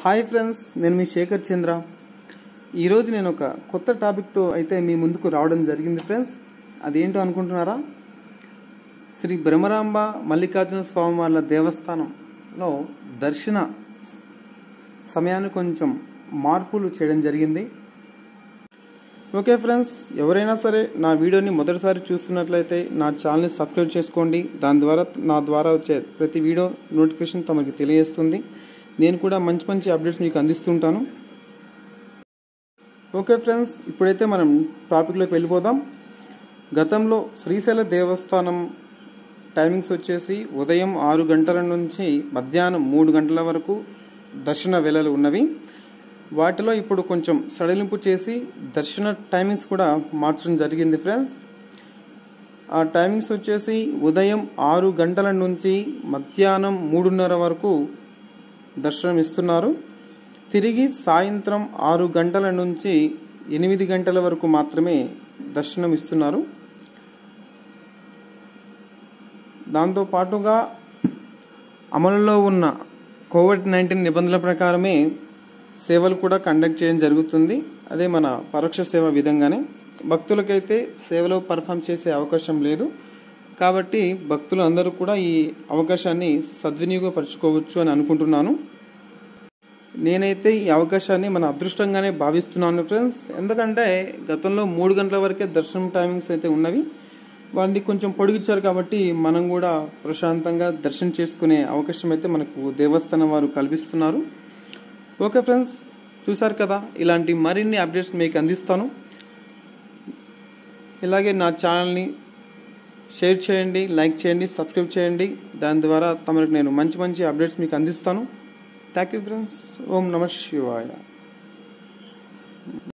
hi friends నేను మీ శేఖర్ చంద్ర ఈరోజు నేను ఒక కొత్త టాపిక్తో అయితే మీ ముందుకు రావడం జరిగింది ఫ్రెండ్స్ అదేంటో అనుకుంటున్నారా శ్రీ బ్రహ్మరాంబ మల్లికార్జున స్వామి వాళ్ళ దేవస్థానంలో దర్శన సమయాన్ని కొంచెం మార్పులు చేయడం జరిగింది ఓకే ఫ్రెండ్స్ ఎవరైనా సరే నా వీడియోని మొదటిసారి చూస్తున్నట్లయితే నా ఛానల్ని సబ్స్క్రైబ్ చేసుకోండి దాని ద్వారా నా ద్వారా వచ్చే ప్రతి వీడియో నోటిఫికేషన్ తమకి తెలియజేస్తుంది నేను కూడా మంచి మంచి అప్డేట్స్ మీకు అందిస్తుంటాను ఓకే ఫ్రెండ్స్ ఇప్పుడైతే మనం టాపిక్లోకి వెళ్ళిపోదాం గతంలో శ్రీశైల దేవస్థానం టైమింగ్స్ వచ్చేసి ఉదయం ఆరు గంటల నుంచి మధ్యాహ్నం మూడు గంటల వరకు దర్శన వేళలు ఉన్నవి వాటిలో ఇప్పుడు కొంచెం సడలింపు చేసి దర్శన టైమింగ్స్ కూడా మార్చడం జరిగింది ఫ్రెండ్స్ ఆ టైమింగ్స్ వచ్చేసి ఉదయం ఆరు గంటల నుంచి మధ్యాహ్నం మూడున్నర వరకు దర్శనం ఇస్తున్నారు తిరిగి సాయంత్రం ఆరు గంటల నుంచి ఎనిమిది గంటల వరకు మాత్రమే దర్శనం ఇస్తున్నారు దాంతో పాటుగా అమలులో ఉన్న కోవిడ్ నైన్టీన్ నిబంధనల ప్రకారమే సేవలు కూడా కండక్ట్ చేయడం జరుగుతుంది అదే మన పరోక్ష సేవ విధంగానే భక్తులకైతే సేవలో పర్ఫామ్ చేసే అవకాశం లేదు కాబట్టి భక్తులు అందరూ కూడా ఈ అవకాశాన్ని సద్వినియోగపరచుకోవచ్చు అని అనుకుంటున్నాను నేనైతే ఈ అవకాశాన్ని మన అదృష్టంగానే భావిస్తున్నాను ఫ్రెండ్స్ ఎందుకంటే గతంలో మూడు గంటల వరకే దర్శనం టైమింగ్స్ అయితే ఉన్నవి వాటిని కొంచెం పొడిగించారు కాబట్టి మనం కూడా ప్రశాంతంగా దర్శనం చేసుకునే అవకాశం అయితే మనకు దేవస్థానం వారు కల్పిస్తున్నారు ఓకే ఫ్రెండ్స్ చూసారు కదా ఇలాంటి మరిన్ని అప్డేట్స్ మీకు అందిస్తాను ఇలాగే నా ఛానల్ని షేర్ చేయండి లైక్ చేయండి సబ్స్క్రైబ్ చేయండి దాని ద్వారా తమకు నేను మంచి మంచి అప్డేట్స్ మీకు అందిస్తాను థ్యాంక్ యూ ఫ్రెండ్స్ ఓం నమ శివాయ